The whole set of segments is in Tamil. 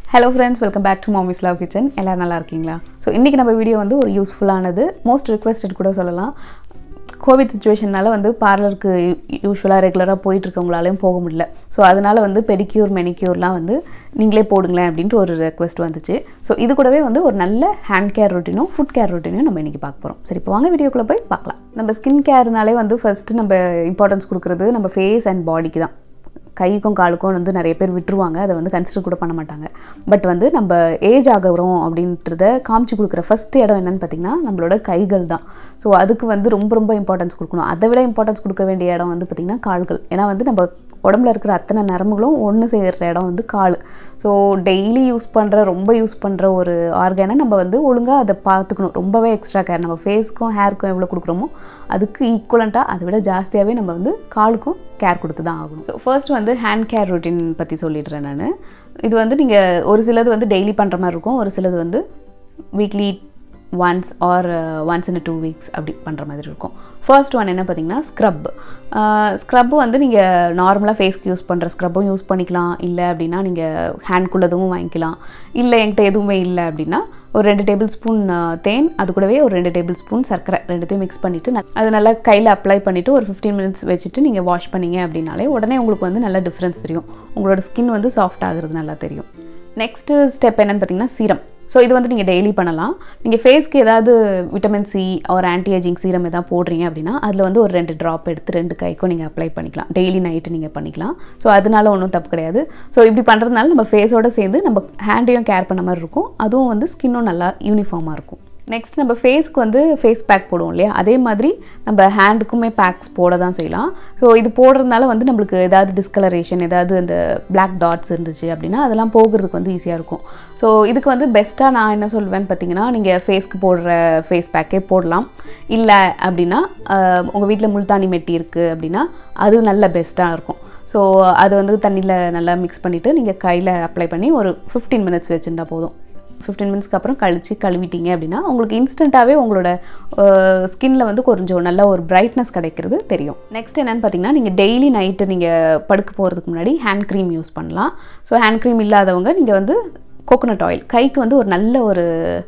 hello friends welcome back to mommy's love kitchen எல்லோரும் நல்லா இருக்கீங்களா ஸோ இன்றைக்கி நம்ம வீடியோ வந்து ஒரு யூஸ்ஃபுல்லானது மோஸ்ட் ரிக்வெஸ்டட் கூட சொல்லலாம் கோவிட் சுச்சுவேஷனால வந்து பார்லருக்கு யூஸ்வலாக ரெகுலராக போயிட்டு இருக்கவங்களாலையும் போக முடியல ஸோ அதனால் வந்து பெடிக்யூர் மெனிக்யூர்லாம் வந்து நீங்களே போடுங்களேன் அப்படின்ட்டு ஒரு ரெக்வெஸ்ட் வந்துச்சு ஸோ இது கூடவே வந்து ஒரு நல்ல ஹேண்ட் கேர் ரொட்டீனும் ஃபுட் கேர் ரொட்டீனும் நம்ம இன்றைக்கி பார்க்க போகிறோம் சரி இப்போ வாங்க வீடியோக்குள்ளே போய் பார்க்கலாம் நம்ம ஸ்கின் கேர்னாலே வந்து ஃபஸ்ட்டு நம்ம இம்பார்ட்டன்ஸ் கொடுக்குறது நம்ம ஃபேஸ் அண்ட் பாடிக்கு தான் கைக்கும் காலுக்கும் வந்து நிறைய பேர் விட்டுருவாங்க அதை வந்து கன்சிடர் கூட பண்ண மாட்டாங்க பட் வந்து நம்ம ஏஜ் ஆகிறோம் அப்படின்றத காமிச்சு கொடுக்குற ஃபஸ்ட் இடம் என்னன்னு பார்த்தீங்கன்னா நம்மளோட கைகள் தான் ஸோ அதுக்கு வந்து ரொம்ப ரொம்ப இம்பார்ட்டன்ஸ் கொடுக்கணும் அதை விட இம்பார்ட்டன்ஸ் கொடுக்க வேண்டிய இடம் வந்து பார்த்திங்கன்னா கால்கள் ஏன்னா வந்து நம்ம உடம்புல இருக்கிற அத்தனை நரம்புகளும் ஒன்று சேர்கிற இடம் வந்து கால் ஸோ டெய்லி யூஸ் பண்ணுற ரொம்ப யூஸ் பண்ணுற ஒரு ஆர்கானை நம்ம வந்து ஒழுங்காக அதை பார்த்துக்கணும் ரொம்பவே எக்ஸ்ட்ரா கேர் நம்ம ஃபேஸ்க்கும் ஹேருக்கும் எவ்வளோ கொடுக்குறோமோ அதுக்கு ஈக்குவலண்ட்டாக அதை விட ஜாஸ்தியாகவே நம்ம வந்து காலுக்கும் கேர் கொடுத்து தான் ஆகணும் ஸோ ஃபர்ஸ்ட் வந்து ஹேண்ட் கேர் ரொட்டீன் பற்றி சொல்லிடுறேன் நான் இது வந்து நீங்கள் ஒரு சிலது வந்து டெய்லி பண்ணுற மாதிரி இருக்கும் ஒரு சிலது வந்து weekly once or once in two weeks அப்படி பண்ணுற மாதிரி இருக்கும் ஃபர்ஸ்ட் ஒன் என்ன பார்த்தீங்கன்னா ஸ்க்ரப் ஸ்க்ரப்பு வந்து நீங்கள் நார்மலாக ஃபேஸ்க்கு யூஸ் பண்ணுற ஸ்க்ரப்பும் யூஸ் பண்ணிக்கலாம் இல்லை அப்படின்னா நீங்கள் ஹேண்ட்குள்ளதும் வாங்கிக்கலாம் இல்லை என்கிட்ட எதுவுமே இல்லை அப்படின்னா ஒரு ரெண்டு டேபிள் ஸ்பூன் தேன் அது கூடவே ஒரு ரெண்டு டேபிள் ஸ்பூன் சர்க்கரை ரெண்டுத்தையும் மிக்ஸ் பண்ணிவிட்டு அது நல்லா கையில் அப்ளை பண்ணிவிட்டு ஒரு ஃபிஃப்டீன் மினிட்ஸ் வச்சுட்டு நீங்கள் வாஷ் பண்ணீங்க அப்படின்னாலே உடனே உங்களுக்கு வந்து நல்ல டிஃப்ரென்ஸ் தெரியும் உங்களோட ஸ்கின் வந்து சாஃப்ட் ஆகுறது நல்லா தெரியும் நெக்ஸ்ட்டு ஸ்டெப் என்னென்னு பார்த்தீங்கன்னா சீரம் ஸோ இது வந்து நீங்கள் டெய்லி பண்ணலாம் நீங்கள் ஃபேஸ்க்கு ஏதாவது விட்டமின் சி ஒரு ஆன்டி ஏஜிங் சீரம் எதாவது போடுறீங்க அப்படின்னா அதில் வந்து ஒரு ரெண்டு ட்ராப் எடுத்து ரெண்டு கைக்கும் நீங்கள் அப்ளை பண்ணிக்கலாம் டெய்லி நைட்டு நீங்கள் பண்ணிக்கலாம் ஸோ அதனால ஒன்றும் தப்பு கிடையாது ஸோ இப்படி பண்ணுறதுனால நம்ம ஃபேஸோடு சேர்ந்து நம்ம ஹேண்டையும் கேர் பண்ண மாதிரி இருக்கும் அதுவும் வந்து ஸ்கின்னும் நல்லா யூனிஃபார்மாக இருக்கும் நெக்ஸ்ட் நம்ம ஃபேஸ்க்கு வந்து ஃபேஸ் பேக் போடுவோம் இல்லையா அதே மாதிரி நம்ம ஹேண்டுக்குமே பேக்ஸ் போட தான் செய்யலாம் ஸோ இது போடுறதுனால வந்து நம்மளுக்கு ஏதாவது டிஸ்கலரேஷன் ஏதாவது அந்த பிளாக் டாட்ஸ் இருந்துச்சு அப்படின்னா அதெல்லாம் போகிறதுக்கு வந்து ஈஸியாக இருக்கும் ஸோ இதுக்கு வந்து பெஸ்ட்டாக நான் என்ன சொல்வேன்னு பார்த்தீங்கன்னா நீங்கள் ஃபேஸ்க்கு போடுற ஃபேஸ் பேக்கே போடலாம் இல்லை அப்படின்னா உங்கள் வீட்டில் முல்தானி மெட்டி இருக்குது அப்படின்னா அது நல்ல பெஸ்ட்டாக இருக்கும் ஸோ அது வந்து தண்ணியில் நல்லா மிக்ஸ் பண்ணிவிட்டு நீங்கள் கையில் அப்ளை பண்ணி ஒரு ஃபிஃப்டீன் மினிட்ஸ் வச்சுருந்தா போதும் ஃபிஃப்டீன் மினிட்ஸ்க்கு அப்புறம் கழித்து கழுவிட்டீங்க அப்படின்னா உங்களுக்கு இன்ஸ்டண்ட்டாகவே உங்களோட ஸ்கின்ல வந்து கொஞ்சம் நல்ல ஒரு பிரைட்னஸ் கிடைக்கிறது தெரியும் நெக்ஸ்ட் என்னென்னு பார்த்தீங்கன்னா நீங்கள் டெய்லி நைட்டு நீங்கள் படுக்க போகிறதுக்கு முன்னாடி ஹேண்ட் க்ரீம் யூஸ் பண்ணலாம் ஸோ ஹேண்ட் க்ரீம் இல்லாதவங்க நீங்கள் வந்து கோகோனட் ஆயில் கைக்கு வந்து ஒரு நல்ல ஒரு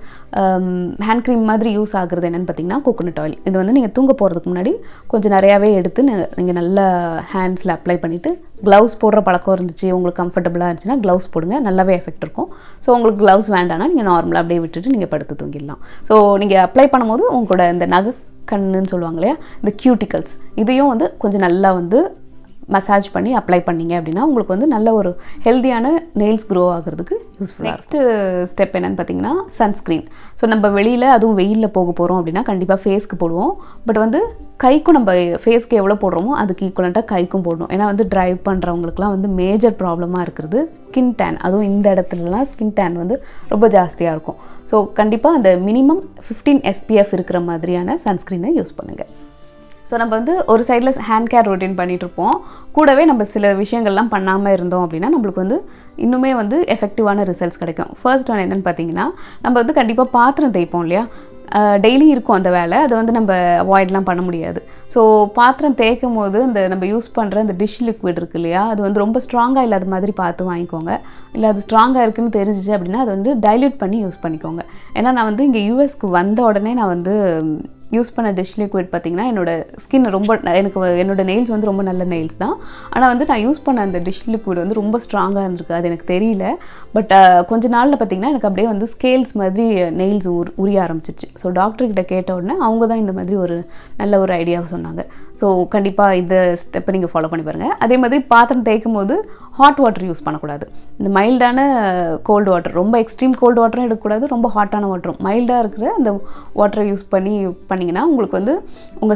ஹேண்ட் க்ரீம் மாதிரி யூஸ் ஆகுறது என்னென்னு பார்த்தீங்கன்னா கோகோனட் ஆயில் இது வந்து நீங்கள் தூங்க போகிறதுக்கு முன்னாடி கொஞ்சம் நிறையாவே எடுத்து நீங்கள் நல்லா ஹேண்ட்ஸில் அப்ளை பண்ணிவிட்டு க்ளவுஸ் போடுற பழக்கம் இருந்துச்சு உங்களுக்கு கம்ஃபர்டபுளாக இருந்துச்சுன்னா க்ளவுஸ் போடுங்க நல்லாவே எஃபெக்ட் இருக்கும் ஸோ உங்களுக்கு க்ளவுஸ் வேண்டாம்னா நீங்கள் நார்மலாக அப்படியே விட்டுட்டு நீங்கள் படுத்து தூங்கிடலாம் ஸோ நீங்கள் அப்ளை பண்ணும்போது உங்களோட இந்த நகை கண்ணுன்னு சொல்லுவாங்க இல்லையா இந்த கியூட்டிகல்ஸ் இதையும் வந்து கொஞ்சம் நல்லா வந்து மசாஜ் பண்ணி அப்ளை பண்ணிங்க அப்படின்னா உங்களுக்கு வந்து நல்ல ஒரு ஹெல்த்தியான நெயில்ஸ் க்ரோ ஆகிறதுக்கு யூஸ்ஃபுல்லாக நெக்ஸ்ட்டு ஸ்டெப் என்னென்னு பார்த்தீங்கன்னா சன்ஸ்க்ரீன் ஸோ நம்ம வெளியில் அதுவும் வெயிலில் போக போகிறோம் அப்படின்னா கண்டிப்பாக ஃபேஸ்க்கு போடுவோம் பட் வந்து கைக்கும் நம்ம ஃபேஸ்க்கு எவ்வளோ போடுறோமோ அதுக்கு ஈக்குவலண்ட்டாக கைக்கும் போடணும் ஏன்னா வந்து ட்ரைவ் பண்ணுறவங்களுக்குலாம் வந்து மேஜர் ப்ராப்ளமாக இருக்கிறது ஸ்கின் டேன் அதுவும் இந்த இடத்துலலாம் ஸ்கின் டேன் வந்து ரொம்ப ஜாஸ்தியாக இருக்கும் ஸோ கண்டிப்பாக அந்த மினிமம் ஃபிஃப்டீன் எஸ்பிஎஃப் இருக்கிற மாதிரியான சன்ஸ்க்ரீனை யூஸ் பண்ணுங்கள் ஸோ நம்ம வந்து ஒரு சைடில் ஹேண்ட் கேர் ரொட்டீன் பண்ணிகிட்ருப்போம் கூடவே நம்ம சில விஷயங்கள்லாம் பண்ணாமல் இருந்தோம் அப்படின்னா நம்மளுக்கு வந்து இன்னுமே வந்து எஃபெக்டிவான ரிசல்ட்ஸ் கிடைக்கும் ஃபர்ஸ்ட் ஒன் என்னென்னு பார்த்தீங்கன்னா நம்ம வந்து கண்டிப்பாக பாத்திரம் தேய்ப்போம் இல்லையா டெய்லி இருக்கும் அந்த வேலை அதை வந்து நம்ம அவாய்ட்லாம் பண்ண முடியாது ஸோ பாத்திரம் தேய்க்கும் போது இந்த நம்ம யூஸ் பண்ணுற இந்த டிஷ் லிக்விட் இருக்கு இல்லையா அது வந்து ரொம்ப ஸ்ட்ராங்காக இல்லாத மாதிரி பார்த்து வாங்கிக்கோங்க இல்லை அது ஸ்ட்ராங்காக இருக்குன்னு தெரிஞ்சிச்சு அப்படின்னா அதை வந்து டைல்யூட் பண்ணி யூஸ் பண்ணிக்கோங்க ஏன்னா நான் வந்து இங்கே யூஎஸ்க்கு வந்த உடனே நான் வந்து யூஸ் பண்ண டிஷ் லிக்விட் பார்த்திங்கன்னா என்னோடய ஸ்கின் ரொம்ப எனக்கு என்னோடய நெயில்ஸ் வந்து ரொம்ப நல்ல நெயில்ஸ் தான் ஆனால் வந்து நான் யூஸ் பண்ண அந்த டிஷ் லிக்விட் வந்து ரொம்ப ஸ்ட்ராங்காக இருந்திருக்கு அது எனக்கு தெரியல பட் கொஞ்ச நாளில் பார்த்திங்கன்னா எனக்கு அப்படியே வந்து ஸ்கேல்ஸ் மாதிரி நெயில்ஸ் உர் உரிய ஆரம்பிச்சிருச்சு ஸோ டாக்டர்கிட்ட கேட்ட உடனே அவங்க தான் இந்த மாதிரி ஒரு நல்ல ஒரு ஐடியா சொன்னாங்க ஸோ கண்டிப்பாக இந்த ஸ்டெப்பை நீங்கள் ஃபாலோ பண்ணி பாருங்கள் அதே மாதிரி பாத்திரம் தேய்க்கும் போது ஹாட் வாட்டர் யூஸ் பண்ணக்கூடாது இந்த மைல்டான கோல்டு வாட்டர் ரொம்ப எக்ஸ்ட்ரீம் கோல்டு வாட்டரும் எடுக்கக்கூடாது ரொம்ப ஹாட்டான வாட்டரும் மைல்டாக இருக்கிற அந்த வாட்டரை யூஸ் பண்ணி பண்ணிங்கன்னா உங்களுக்கு வந்து உங்கள்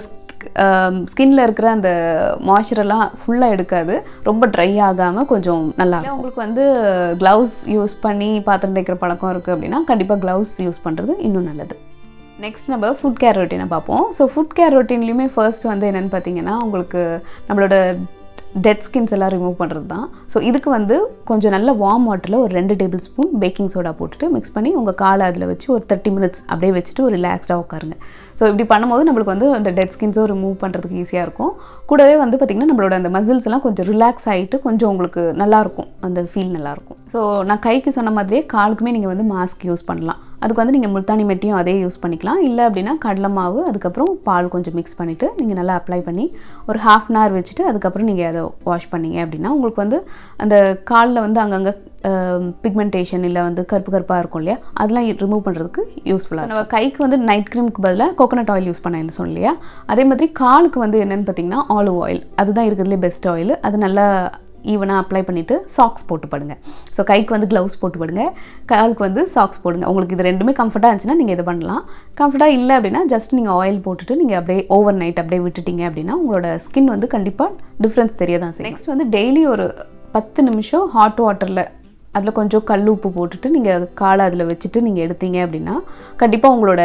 ஸ்கின்ல இருக்கிற அந்த மாய்ச்சரெல்லாம் ஃபுல்லாக எடுக்காது ரொம்ப ட்ரை ஆகாமல் கொஞ்சம் நல்லா உங்களுக்கு வந்து க்ளவுஸ் யூஸ் பண்ணி பாத்திரம் தேய்க்கிற பழக்கம் இருக்குது அப்படின்னா கண்டிப்பாக க்ளவுஸ் யூஸ் பண்ணுறது இன்னும் நல்லது நெக்ஸ்ட் நம்ம ஃபுட் கேர் ரொட்டீனை பார்ப்போம் ஸோ ஃபுட் கேர் ரொட்டீன்லேயுமே ஃபர்ஸ்ட் வந்து என்னென்னு பார்த்தீங்கன்னா உங்களுக்கு நம்மளோட டெட் ஸ்கின்ஸ் எல்லாம் ரிமூவ் பண்ணுறது தான் ஸோ இதுக்கு வந்து கொஞ்சம் நல்ல வார்ம் வாட்டரில் ஒரு ரெண்டு டேபிள் ஸ்பூன் பேக்கிங் சோடா போட்டுட்டு மிக்ஸ் பண்ணி உங்கள் காலை அதில் வச்சு ஒரு தேர்ட்டி மினிட்ஸ் அப்படியே வச்சுட்டு ஒரு ரிலாக்ஸ்டாக உட்காருங்க ஸோ இப்படி பண்ணும்போது நம்மளுக்கு வந்து அந்த டெட் ஸ்கின்ஸும் ரிமூவ் பண்ணுறதுக்கு ஈஸியாக இருக்கும் கூடவே வந்து பார்த்திங்கன்னா நம்மளோட அந்த மசில்ஸ் எல்லாம் கொஞ்சம் ரிலாக்ஸ் ஆகிட்டு கொஞ்சம் உங்களுக்கு நல்லாயிருக்கும் அந்த ஃபீல் நல்லாயிருக்கும் ஸோ நான் கைக்கு சொன்ன மாதிரியே காலுக்குமே நீங்கள் வந்து மாஸ்க் யூஸ் பண்ணலாம் அதுக்கு வந்து நீங்கள் முல்தானி மெட்டியும் அதே யூஸ் பண்ணிக்கலாம் இல்லை அப்படின்னா கடலை மாவு அதுக்கப்புறம் பால் கொஞ்சம் மிக்ஸ் பண்ணிவிட்டு நீங்கள் நல்லா அப்ளை பண்ணி ஒரு ஹாஃப் அன் ஹவர் வச்சுட்டு அதுக்கப்புறம் நீங்கள் அதை வாஷ் பண்ணீங்க அப்படின்னா உங்களுக்கு வந்து அந்த காலில் வந்து அங்கங்கே பிக்மெண்டேஷன் இல்லை வந்து கருப்பு கருப்பாக இருக்கும் இல்லையா அதெல்லாம் ரிமூவ் பண்ணுறதுக்கு யூஸ்ஃபுல்லாக நம்ம கைக்கு வந்து நைட் க்ரீமுக்கு பதிலாக கோகோனட் ஆயில் யூஸ் பண்ணேன்னு சொன்னேன் இல்லையா அதே மாதிரி காலுக்கு வந்து என்னென்னு பார்த்தீங்கன்னா ஆலிவ் ஆயில் அதுதான் இருக்கிறதுலே பெஸ்ட் ஆயில் அது நல்லா ஈவனாக அப்ளை பண்ணிவிட்டு சாக்ஸ் போட்டு படுங்க ஸோ கைக்கு வந்து க்ளவுஸ் போட்டு படுங்க காலுக்கு வந்து சாக்ஸ் போடுங்க உங்களுக்கு இது ரெண்டுமே கம்ஃபர்ட்டாக இருந்துச்சுன்னா நீங்கள் இது பண்ணலாம் கம்ஃபர்ட்டாக இல்லை அப்படின்னா ஜஸ்ட் நீங்கள் ஆயில் போட்டுட்டு நீங்கள் அப்படியே ஓவர் நைட் அப்படியே விட்டுட்டீங்க அப்படின்னா உங்களோட ஸ்கின் வந்து கண்டிப்பாக டிஃப்ரென்ஸ் தெரிய தான் செய்யும் நெக்ஸ்ட் வந்து டெய்லி ஒரு பத்து நிமிஷம் ஹாட் வாட்டரில் அதில் கொஞ்சம் கல் உப்பு போட்டுட்டு நீங்கள் காலை அதில் வச்சுட்டு நீங்கள் எடுத்தீங்க அப்படின்னா கண்டிப்பாக உங்களோட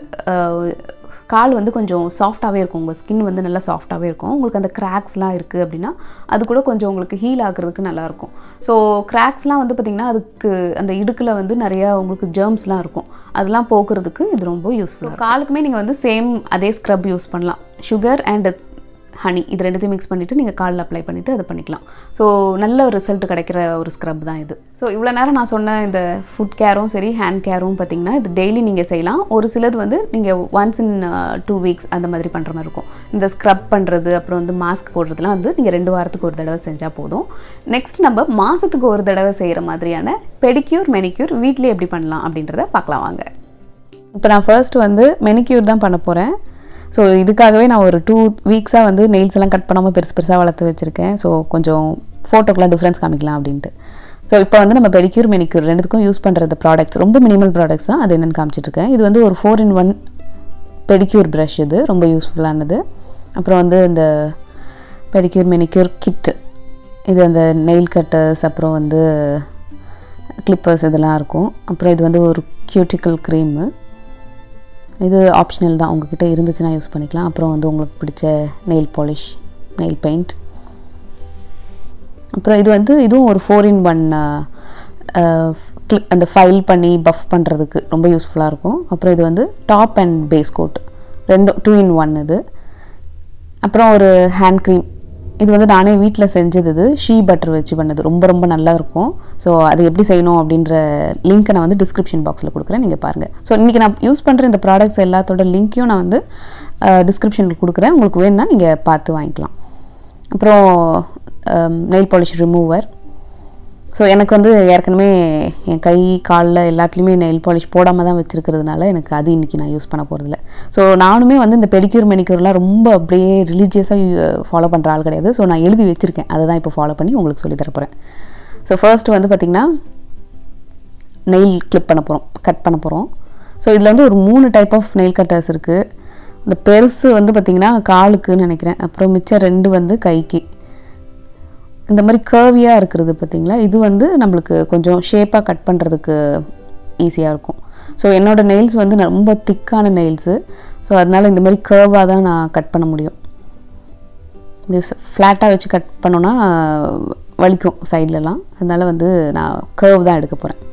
அஹ், கால் வந்து கொஞ்சம் சாஃப்டாகவே இருக்கும் உங்கள் ஸ்கின் வந்து நல்லா சாஃப்டாகவே இருக்கும் உங்களுக்கு அந்த கிராக்ஸ்லாம் இருக்குது அப்படின்னா அது கூட கொஞ்சம் உங்களுக்கு ஹீல் ஆகுறதுக்கு நல்லாயிருக்கும் ஸோ கிராக்ஸ்லாம் வந்து பார்த்திங்கன்னா அதுக்கு அந்த இடுக்கில் வந்து நிறையா உங்களுக்கு ஜெர்ம்ஸ்லாம் இருக்கும் அதெல்லாம் போக்குறதுக்கு இது ரொம்ப யூஸ்ஃபுல்லாக காலுக்குமே நீங்கள் வந்து சேம் அதே ஸ்க்ரப் யூஸ் பண்ணலாம் சுகர் அண்ட் ஹனி இது ரெண்டுத்தையும் மிக்ஸ் பண்ணிவிட்டு நீங்கள் காலில் அப்ளை பண்ணிவிட்டு அதை பண்ணிக்கலாம் ஸோ நல்ல ஒரு ரிசல்ட் கிடைக்கிற ஒரு ஸ்க்ரப் தான் இது ஸோ இவ்வளோ நேரம் நான் சொன்ன இந்த ஃபுட் கேரும் சரி ஹேண்ட் கேரும் பார்த்தீங்கன்னா இது டெய்லி நீங்கள் செய்யலாம் ஒரு சிலது வந்து நீங்கள் ஒன்ஸ் இன் டூ வீக்ஸ் அந்த மாதிரி பண்ணுற மாதிரி இருக்கும் இந்த ஸ்க்ரப் பண்ணுறது அப்புறம் வந்து மாஸ்க் போடுறதுலாம் வந்து நீங்கள் ரெண்டு வாரத்துக்கு ஒரு தடவை செஞ்சால் போதும் நெக்ஸ்ட் நம்ம மாதத்துக்கு ஒரு தடவை செய்கிற மாதிரியான பெடிக்யூர் மெனிக்யூர் வீட்லேயே எப்படி பண்ணலாம் அப்படின்றத பார்க்கலாம் வாங்க இப்போ நான் ஃபர்ஸ்ட் வந்து மெனிக்யூர் தான் பண்ண போகிறேன் ஸோ இதுக்காகவே நான் ஒரு டூ வீக்ஸாக வந்து நெயில்ஸ் எல்லாம் கட் பண்ணாமல் பெருசு பெருசாக வளர்த்து வச்சுருக்கேன் ஸோ கொஞ்சம் ஃபோட்டோக்கெலாம் டிஃப்ரென்ஸ் காமிக்கலாம் அப்படின்ட்டு ஸோ இப்போ வந்து நம்ம பெடிக்யூர் மெனிக்யூர் ரெண்டுத்துக்கும் யூஸ் பண்ணுறது ப்ராடக்ட்ஸ் ரொம்ப மினிமல் ப்ராடக்ட்ஸ் தான் அது என்னென்னு காமிச்சிட்ருக்கேன் இது வந்து ஒரு four in one pedicure brush இது ரொம்ப யூஸ்ஃபுல்லானது அப்புறம் வந்து இந்த பெடிக்யூர் மெனிக்யூர் கிட்டு இது அந்த நெயில் கட்டர்ஸ் அப்புறம் வந்து கிளிப்பர்ஸ் இதெல்லாம் இருக்கும் அப்புறம் இது வந்து ஒரு கியூட்டிக்கல் க்ரீமு இது ஆப்ஷனல் தான் உங்ககிட்ட இருந்துச்சுன்னா யூஸ் பண்ணிக்கலாம் அப்புறம் வந்து உங்களுக்கு பிடிச்ச நெயில் பாலிஷ் நெயில் பெயிண்ட் அப்புறம் இது வந்து இதுவும் ஒரு ஃபோர் இன் ஒன் அந்த ஃபைல் பண்ணி பஃப் பண்ணுறதுக்கு ரொம்ப யூஸ்ஃபுல்லாக இருக்கும் அப்புறம் இது வந்து டாப் அண்ட் பேஸ் கோட் ரெண்டும் டூ இன் ஒன் இது அப்புறம் ஒரு ஹேண்ட் க்ரீம் இது வந்து நானே வீட்டில் செஞ்சது இது ஷீ பட்டர் வச்சு பண்ணது ரொம்ப ரொம்ப நல்லா இருக்கும் ஸோ அது எப்படி செய்யணும் அப்படின்ற லிங்க்கை நான் வந்து டிஸ்கிரிப்ஷன் பாக்ஸில் கொடுக்குறேன் நீங்கள் பாருங்கள் ஸோ இன்றைக்கி நான் யூஸ் பண்ணுற இந்த ப்ராடக்ட்ஸ் எல்லாத்தோட லிங்க்கையும் நான் வந்து டிஸ்கிரிப்ஷனில் கொடுக்குறேன் உங்களுக்கு வேணும்னா நீங்கள் பார்த்து வாங்கிக்கலாம் அப்புறம் நெயில் பாலிஷ் ரிமூவர் ஸோ எனக்கு வந்து ஏற்கனவே என் கை காலில் எல்லாத்துலேயுமே நெயில் பாலிஷ் போடாமல் தான் வச்சுருக்கிறதுனால எனக்கு அது இன்றைக்கி நான் யூஸ் பண்ண போகிறதில்ல ஸோ நானுமே வந்து இந்த பெடிக்யூர் மெனிக்யூர்லாம் ரொம்ப அப்படியே ரிலீஜியஸாக ஃபாலோ பண்ணுற ஆள் கிடையாது ஸோ நான் எழுதி வச்சுருக்கேன் அதை தான் இப்போ ஃபாலோ பண்ணி உங்களுக்கு சொல்லி தர போகிறேன் ஸோ ஃபர்ஸ்ட் வந்து பார்த்திங்கன்னா நெயில் கிளிப் பண்ண போகிறோம் கட் பண்ண போகிறோம் ஸோ இதில் வந்து ஒரு மூணு டைப் ஆஃப் நெயில் கட்டர்ஸ் இருக்குது இந்த பெருசு வந்து பார்த்திங்கன்னா காலுக்குன்னு நினைக்கிறேன் அப்புறம் மிச்சம் ரெண்டு வந்து கைக்கு இந்த மாதிரி கர்வியாக இருக்கிறது பார்த்திங்களா இது வந்து நம்மளுக்கு கொஞ்சம் ஷேப்பாக கட் பண்ணுறதுக்கு ஈஸியாக இருக்கும் ஸோ என்னோடய நெயில்ஸ் வந்து ரொம்ப திக்கான நெயில்ஸு ஸோ அதனால் இந்த மாதிரி கர்வாக தான் நான் கட் பண்ண முடியும் இப்படி ஃப்ளாட்டாக வச்சு கட் பண்ணோன்னா வலிக்கும் சைட்லலாம் அதனால் வந்து நான் கர்வ் தான் எடுக்க போகிறேன்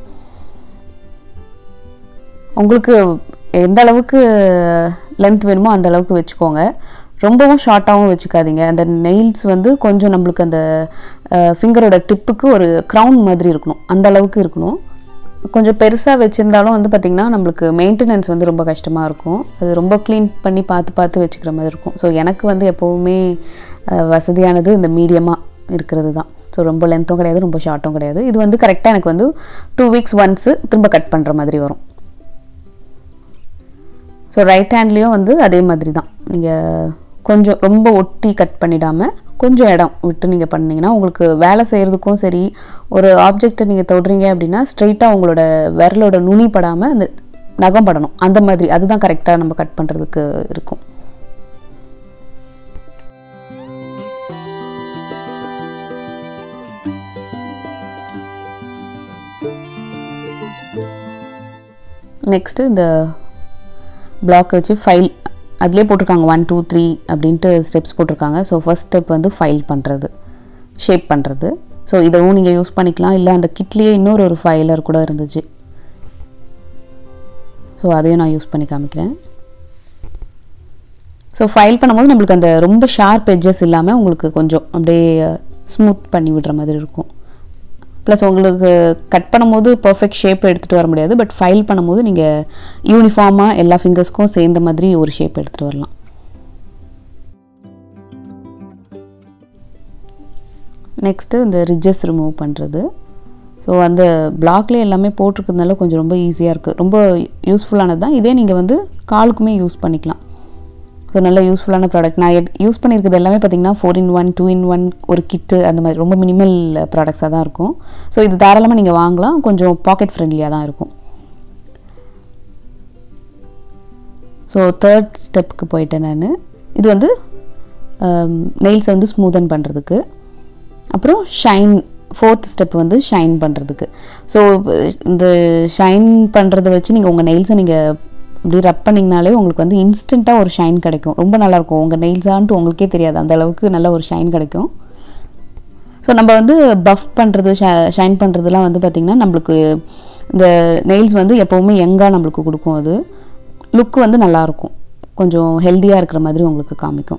உங்களுக்கு எந்த அளவுக்கு லென்த் வேணுமோ அந்த அளவுக்கு வச்சுக்கோங்க ரொம்பவும் ஷார்ட்டாகவும் வச்சுக்காதீங்க அந்த நெயில்ஸ் வந்து கொஞ்சம் நம்மளுக்கு அந்த ஃபிங்கரோட டிப்புக்கு ஒரு க்ரௌன் மாதிரி இருக்கணும் அந்த அளவுக்கு இருக்கணும் கொஞ்சம் பெருசாக வச்சுருந்தாலும் வந்து பார்த்திங்கன்னா நம்மளுக்கு மெயின்டெனன்ஸ் வந்து ரொம்ப கஷ்டமாக இருக்கும் அது ரொம்ப க்ளீன் பண்ணி பார்த்து பார்த்து வச்சுக்கிற மாதிரி இருக்கும் ஸோ எனக்கு வந்து எப்போவுமே அஹ், வசதியானது இந்த மீடியமாக இருக்கிறது தான் ஸோ ரொம்ப லென்த்தும் கிடையாது ரொம்ப ஷார்ட்டும் கிடையாது இது வந்து கரெக்டாக எனக்கு வந்து டூ வீக்ஸ் ஒன்ஸு திரும்ப கட் பண்ணுற மாதிரி வரும் ஸோ ரைட் ஹேண்ட்லேயும் வந்து அதே மாதிரி தான் நீங்கள் கொஞ்சம் ரொம்ப ஒட்டி கட் பண்ணிடாமல் கொஞ்சம் இடம் விட்டு நீங்கள் பண்ணீங்கன்னா உங்களுக்கு வேலை செய்கிறதுக்கும் சரி ஒரு ஆப்ஜெக்டை நீங்கள் தொடுறீங்க அப்படின்னா ஸ்ட்ரைட்டாக உங்களோட விரலோட நுனி படாமல் அந்த நகம் படணும் அந்த மாதிரி அதுதான் கரெக்டாக நம்ம கட் பண்ணுறதுக்கு இருக்கும் நெக்ஸ்ட்டு இந்த பிளாக் வச்சு ஃபைல் அதிலே போட்டிருக்காங்க ஒன் டூ த்ரீ அப்படின்ட்டு ஸ்டெப்ஸ் போட்டிருக்காங்க ஸோ ஃபர்ஸ்ட் ஸ்டெப் வந்து ஃபைல் பண்ணுறது ஷேப் பண்ணுறது ஸோ இதவும் நீங்கள் யூஸ் பண்ணிக்கலாம் இல்லை அந்த கிட்லேயே இன்னொரு ஒரு ஃபைலர் கூட இருந்துச்சு ஸோ அதையும் நான் யூஸ் பண்ணி காமிக்கிறேன் ஸோ ஃபைல் பண்ணும்போது நம்மளுக்கு அந்த ரொம்ப ஷார்ப் எட்ஜஸ் இல்லாமல் உங்களுக்கு கொஞ்சம் அப்படியே ஸ்மூத் பண்ணி விடுற மாதிரி இருக்கும் ப்ளஸ் உங்களுக்கு கட் பண்ணும்போது பர்ஃபெக்ட் ஷேப் எடுத்துகிட்டு வர முடியாது பட் ஃபைல் பண்ணும்போது நீங்கள் யூனிஃபார்மாக எல்லா ஃபிங்கர்ஸ்க்கும் சேர்ந்த மாதிரி ஒரு ஷேப் எடுத்துகிட்டு வரலாம் நெக்ஸ்ட்டு இந்த ரிட்ஜஸ் ரிமூவ் பண்ணுறது ஸோ அந்த பிளாக்லேயே எல்லாமே போட்டிருக்கிறதுனால கொஞ்சம் ரொம்ப ஈஸியாக இருக்குது ரொம்ப யூஸ்ஃபுல்லானது தான் இதே நீங்கள் வந்து காலுக்குமே யூஸ் பண்ணிக்கலாம் ஸோ நல்ல யூஸ்ஃபுல்லான ப்ராடக்ட் நான் யூஸ் பண்ணியிருக்கிறது எல்லாமே பார்த்தீங்கன்னா four in one two in one ஒரு கிட்டு அந்த மாதிரி ரொம்ப மினிமல் ப்ராடக்ட்ஸாக தான் இருக்கும் ஸோ இது தாராளமாக நீங்கள் வாங்கலாம் கொஞ்சம் பாக்கெட் ஃப்ரெண்ட்லியாக தான் இருக்கும் ஸோ தேர்ட் ஸ்டெப்புக்கு போயிட்டேன் நான் இது வந்து நெயில்ஸை வந்து ஸ்மூதன் பண்ணுறதுக்கு அப்புறம் ஷைன் ஃபோர்த் ஸ்டெப் வந்து ஷைன் பண்ணுறதுக்கு ஸோ இந்த ஷைன் பண்ணுறத வச்சு நீங்கள் உங்கள் நெயில்ஸை நீங்கள் இப்படி ரப் பண்ணிங்கனாலே உங்களுக்கு வந்து இன்ஸ்டண்ட்டாக ஒரு ஷைன் கிடைக்கும் ரொம்ப நல்லாயிருக்கும் உங்கள் நெயில்ஸான்ட்டு உங்களுக்கே தெரியாது அந்த அளவுக்கு நல்ல ஒரு ஷைன் கிடைக்கும் ஸோ நம்ம வந்து பஃப் பண்ணுறது ஷைன் பண்ணுறதுலாம் வந்து பார்த்திங்கன்னா நம்மளுக்கு இந்த நெயில்ஸ் வந்து எப்போவுமே யங்காக நம்மளுக்கு கொடுக்கும் அது லுக் வந்து நல்லாயிருக்கும் கொஞ்சம் ஹெல்த்தியாக இருக்கிற மாதிரி உங்களுக்கு காமிக்கும்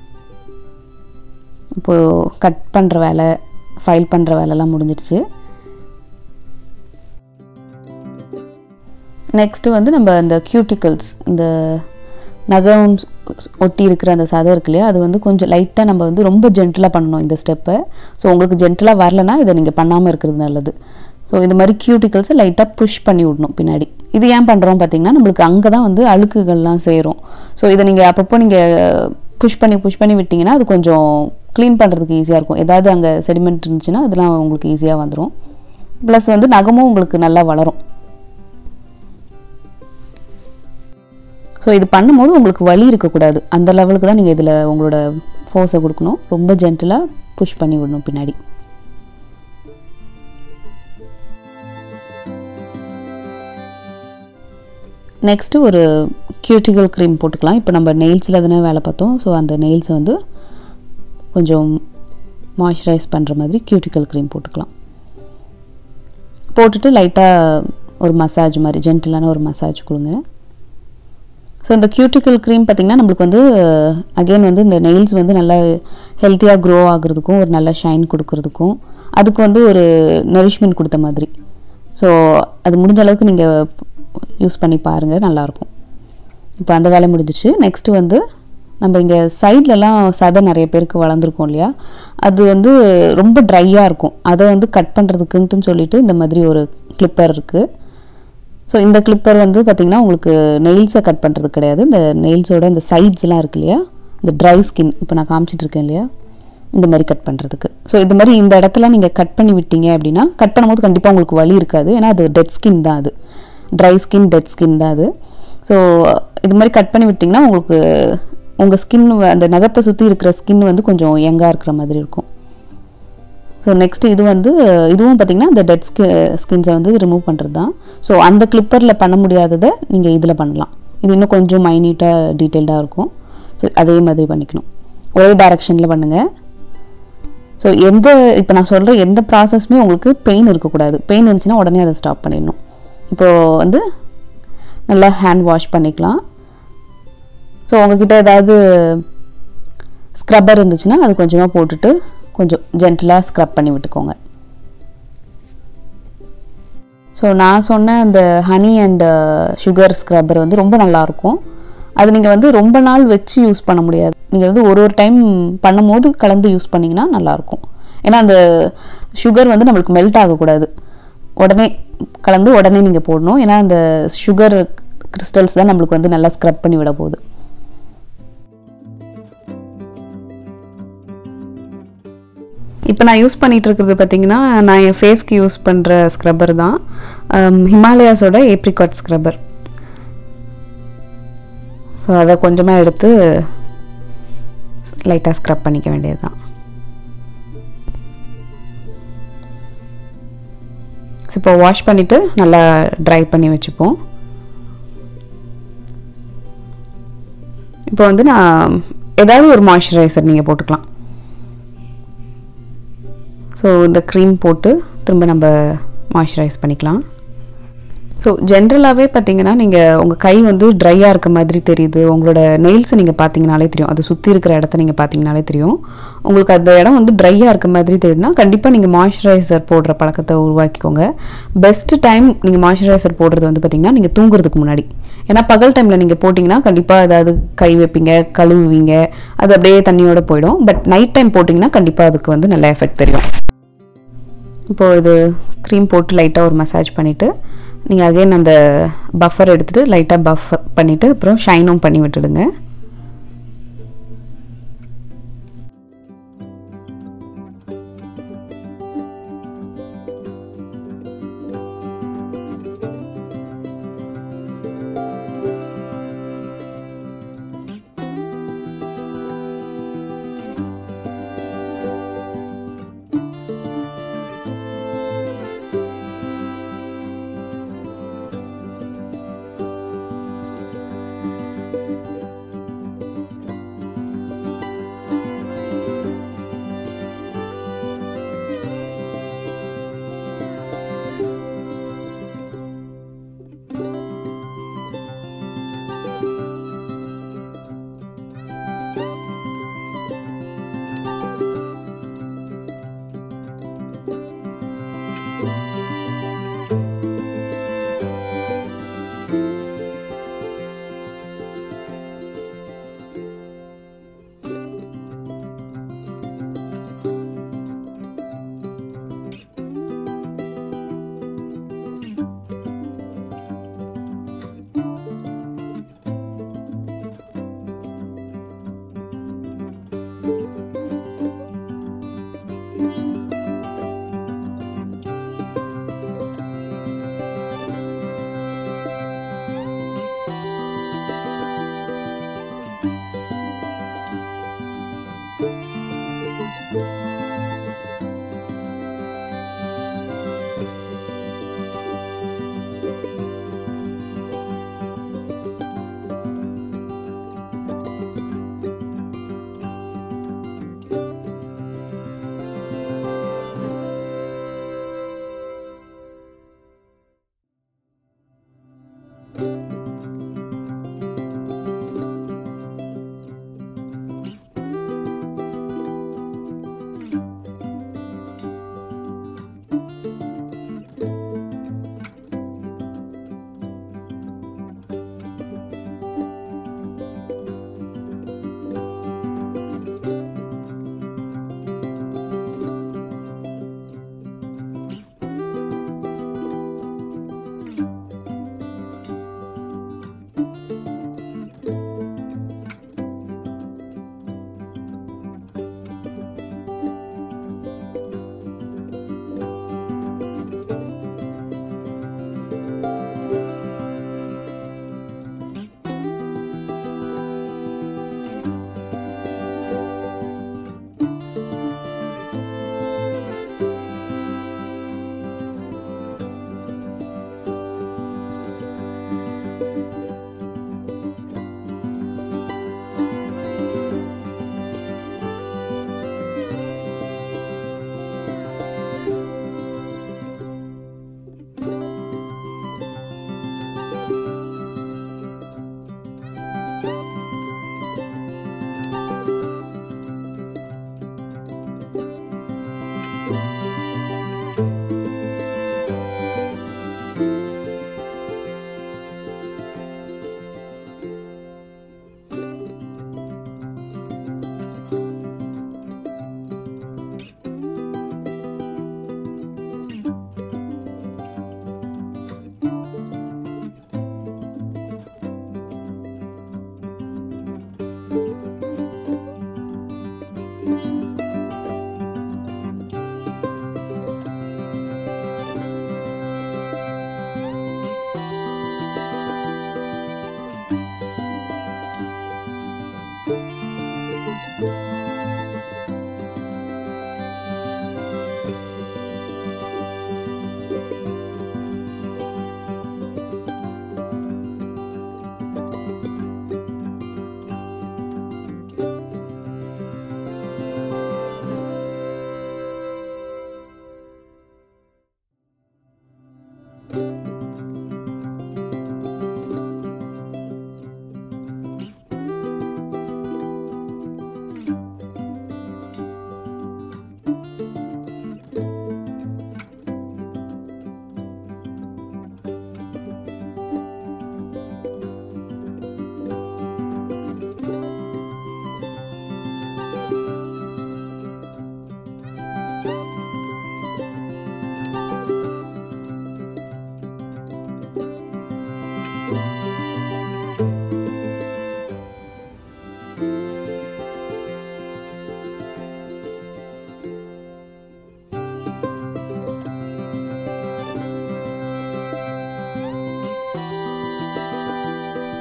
இப்போது கட் பண்ணுற வேலை ஃபைல் பண்ணுற வேலைலாம் முடிஞ்சிடுச்சு நெக்ஸ்ட்டு வந்து நம்ம இந்த கியூட்டிக்கல்ஸ் இந்த நகம் ஒட்டி இருக்கிற அந்த சதை இருக்கு இல்லையா அது வந்து கொஞ்சம் லைட்டாக நம்ம வந்து ரொம்ப ஜென்டலாக பண்ணணும் இந்த ஸ்டெப்பை ஸோ உங்களுக்கு ஜென்டலாக வரலனா இதை நீங்கள் பண்ணாமல் இருக்கிறது நல்லது ஸோ இந்த மாதிரி கியூட்டிக்கல்ஸை லைட்டாக புஷ் பண்ணி விடணும் பின்னாடி இது ஏன் பண்ணுறோம் பார்த்தீங்கன்னா நம்மளுக்கு அங்கே தான் வந்து அழுக்குகள்லாம் சேரும் ஸோ இதை நீங்கள் அப்பப்போ நீங்கள் புஷ் பண்ணி புஷ் பண்ணி விட்டிங்கன்னா அது கொஞ்சம் க்ளீன் பண்ணுறதுக்கு ஈஸியாக இருக்கும் ஏதாவது அங்கே செடிமெண்ட் இருந்துச்சுன்னா அதெல்லாம் உங்களுக்கு ஈஸியாக வந்துடும் ப்ளஸ் வந்து நகமும் உங்களுக்கு நல்லா வளரும் ஸோ இது பண்ணும்போது உங்களுக்கு வலி இருக்கக்கூடாது அந்த லெவலுக்கு தான் நீங்கள் இதில் உங்களோட ஃபோர்ஸை கொடுக்கணும் ரொம்ப ஜென்டலாக புஷ் பண்ணி விடணும் பின்னாடி நெக்ஸ்ட்டு ஒரு கியூட்டிகல் க்ரீம் போட்டுக்கலாம் இப்போ நம்ம நெயில்ஸில் தானே வேலை பார்த்தோம் ஸோ அந்த நெயில்ஸை வந்து கொஞ்சம் மாய்ஸ்சரைஸ் பண்ணுற மாதிரி கியூட்டிக்கல் க்ரீம் போட்டுக்கலாம் போட்டுட்டு லைட்டாக ஒரு மசாஜ் மாதிரி ஜென்டிலான ஒரு மசாஜ் கொடுங்க ஸோ இந்த கியூட்டிக்கல் க்ரீம் பார்த்திங்கன்னா நம்மளுக்கு வந்து அகெயின் வந்து இந்த நெயில்ஸ் வந்து நல்லா ஹெல்த்தியாக க்ரோ ஆகுறதுக்கும் ஒரு நல்ல ஷைன் கொடுக்கறதுக்கும் அதுக்கு வந்து ஒரு நரிஷ்மெண்ட் கொடுத்த மாதிரி ஸோ அது முடிஞ்ச அளவுக்கு நீங்கள் யூஸ் பண்ணி பாருங்கள் நல்லாயிருக்கும் இப்போ அந்த வேலை முடிஞ்சிச்சு நெக்ஸ்ட்டு வந்து நம்ம இங்கே சைட்லலாம் சதை நிறைய பேருக்கு வளர்ந்துருக்கும் இல்லையா அது வந்து ரொம்ப ட்ரையாக இருக்கும் அதை வந்து கட் பண்ணுறதுக்குன்ட்டுன்னு சொல்லிட்டு இந்த மாதிரி ஒரு கிளிப்பர் இருக்குது ஸோ இந்த கிளிப்பர் வந்து பார்த்திங்கன்னா உங்களுக்கு நெயில்ஸை கட் பண்ணுறது கிடையாது இந்த நெயில்ஸோட இந்த சைட்ஸ்லாம் இருக்கு இல்லையா இந்த ட்ரை ஸ்கின் இப்போ நான் காமிச்சிட்டு இருக்கேன் இல்லையா இந்த மாதிரி கட் பண்ணுறதுக்கு ஸோ இந்த மாதிரி இந்த இடத்துல நீங்கள் கட் பண்ணி விட்டீங்க அப்படின்னா கட் பண்ணும்போது கண்டிப்பாக உங்களுக்கு வலி இருக்காது ஏன்னா அது டெட் ஸ்கின் தான் அது ட்ரை ஸ்கின் டெட் ஸ்கின் தான் அது ஸோ இது மாதிரி கட் பண்ணி விட்டிங்கன்னா உங்களுக்கு உங்கள் ஸ்கின் அந்த நகத்தை சுற்றி இருக்கிற ஸ்கின் வந்து கொஞ்சம் யங்காக இருக்கிற மாதிரி இருக்கும் ஸோ நெக்ஸ்ட் இது வந்து இதுவும் பார்த்திங்கன்னா இந்த டெட் ஸ்கி ஸ்கின்ஸை வந்து ரிமூவ் பண்ணுறது தான் ஸோ அந்த கிளிப்பரில் பண்ண முடியாததை நீங்கள் இதில் பண்ணலாம் இது இன்னும் கொஞ்சம் மைன்யூட்டாக டீட்டெயில்டாக இருக்கும் ஸோ அதே மாதிரி பண்ணிக்கணும் ஒரே டைரக்ஷனில் பண்ணுங்கள் ஸோ எந்த இப்போ நான் சொல்கிற எந்த ப்ராசஸுமே உங்களுக்கு பெயின் இருக்கக்கூடாது பெயின் இருந்துச்சுன்னா உடனே அதை ஸ்டாப் பண்ணிடணும் இப்போது வந்து நல்லா ஹேண்ட் வாஷ் பண்ணிக்கலாம் ஸோ உங்ககிட்ட ஏதாவது ஸ்க்ரப்பர் இருந்துச்சுன்னா அது கொஞ்சமாக போட்டுட்டு கொஞ்சம் ஜென்டலாக ஸ்க்ரப் பண்ணி விட்டுக்கோங்க ஸோ நான் சொன்ன அந்த ஹனி அண்ட் சுகர் ஸ்க்ரப்பர் வந்து ரொம்ப நல்லாயிருக்கும் அது நீங்கள் வந்து ரொம்ப நாள் வச்சு யூஸ் பண்ண முடியாது நீங்கள் வந்து ஒரு ஒரு டைம் பண்ணும்போது கலந்து யூஸ் பண்ணிங்கன்னா நல்லாயிருக்கும் ஏன்னா அந்த சுகர் வந்து நம்மளுக்கு மெல்ட் ஆகக்கூடாது உடனே கலந்து உடனே நீங்கள் போடணும் ஏன்னா அந்த சுகர் கிறிஸ்டல்ஸ் தான் நம்மளுக்கு வந்து நல்லா ஸ்க்ரப் பண்ணி விட போகுது இப்போ நான் யூஸ் பண்ணிகிட்டு இருக்கிறது பார்த்தீங்கன்னா நான் என் ஃபேஸ்க்கு யூஸ் பண்ணுற ஸ்க்ரப்பர் தான் ஹிமாலயாஸோட ஏப்ரிகாட் ஸ்க்ரப்பர் ஸோ அதை கொஞ்சமாக எடுத்து லைட்டாக ஸ்க்ரப் பண்ணிக்க வேண்டியது தான் இப்போ வாஷ் பண்ணிவிட்டு நல்லா ட்ரை பண்ணி வச்சுப்போம் இப்போ வந்து நான் ஏதாவது ஒரு மாய்ஸ்சரைசர் நீங்கள் போட்டுக்கலாம் ஸோ இந்த க்ரீம் போட்டு திரும்ப நம்ம மாய்ஸ்சரைஸ் பண்ணிக்கலாம் ஸோ ஜென்ரலாகவே பார்த்தீங்கன்னா நீங்கள் உங்கள் கை வந்து ட்ரையாக இருக்க மாதிரி தெரியுது உங்களோட நெயில்ஸை நீங்கள் பார்த்தீங்கனாலே தெரியும் அது சுற்றி இருக்கிற இடத்த நீங்கள் பார்த்தீங்கனாலே தெரியும் உங்களுக்கு அந்த இடம் வந்து ட்ரையாக இருக்க மாதிரி தெரியுதுன்னா கண்டிப்பாக நீங்கள் மாய்ஸ்சரைசர் போடுற பழக்கத்தை உருவாக்கிக்கோங்க பெஸ்ட்டு டைம் நீங்கள் மாய்ஸ்சரைசர் போடுறது வந்து பார்த்தீங்கன்னா நீங்கள் தூங்குறதுக்கு முன்னாடி ஏன்னா பகல் டைமில் நீங்கள் போட்டிங்கன்னா கண்டிப்பாக ஏதாவது கை வைப்பீங்க கழுவுவீங்க அது அப்படியே தண்ணியோட போயிடும் பட் நைட் டைம் போட்டிங்கன்னா கண்டிப்பாக அதுக்கு வந்து நல்ல எஃபெக்ட் தெரியும் இப்போது இது க்ரீம் போட்டு லைட்டாக ஒரு மசாஜ் பண்ணிவிட்டு நீங்கள் அகைன் அந்த பஃபர் எடுத்துகிட்டு லைட்டாக பஃப் பண்ணிவிட்டு அப்புறம் ஷைனும் பண்ணி விட்டுடுங்க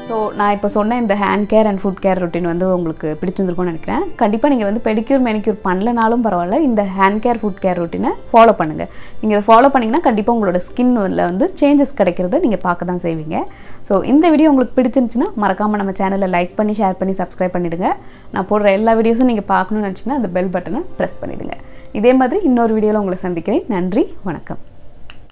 ஸோ நான் இப்போ சொன்ன இந்த hand care and foot care routine வந்து உங்களுக்கு பிடிச்சிருந்துருக்கும்னு நினைக்கிறேன் கண்டிப்பாக நீங்கள் வந்து பெடிக்யூர் மெனிக்யூர் பண்ணலனாலும் பரவாயில்ல இந்த ஹேண்ட் கேர் ஃபுட் கேர் ரொட்டீனை ஃபாலோ பண்ணுங்கள் நீங்கள் இதை ஃபாலோ பண்ணிங்கன்னா கண்டிப்பாக உங்களோட ஸ்கின்ல வந்து சேஞ்சஸ் கிடைக்கிறத நீங்கள் பார்க்க தான் செய்வீங்க ஸோ இந்த வீடியோ உங்களுக்கு பிடிச்சிருந்துச்சுன்னா மறக்காமல் நம்ம சேனலை லைக் பண்ணி ஷேர் பண்ணி சப்ஸ்கிரைப் பண்ணிவிடுங்க நான் போடுற எல்லா வீடியோஸும் நீங்கள் பார்க்கணும்னு நினச்சிங்கன்னா அந்த பெல் பட்டனை ப்ரெஸ் பண்ணிவிடுங்க இதே மாதிரி இன்னொரு வீடியோவில் உங்களை சந்திக்கிறேன் நன்றி வணக்கம்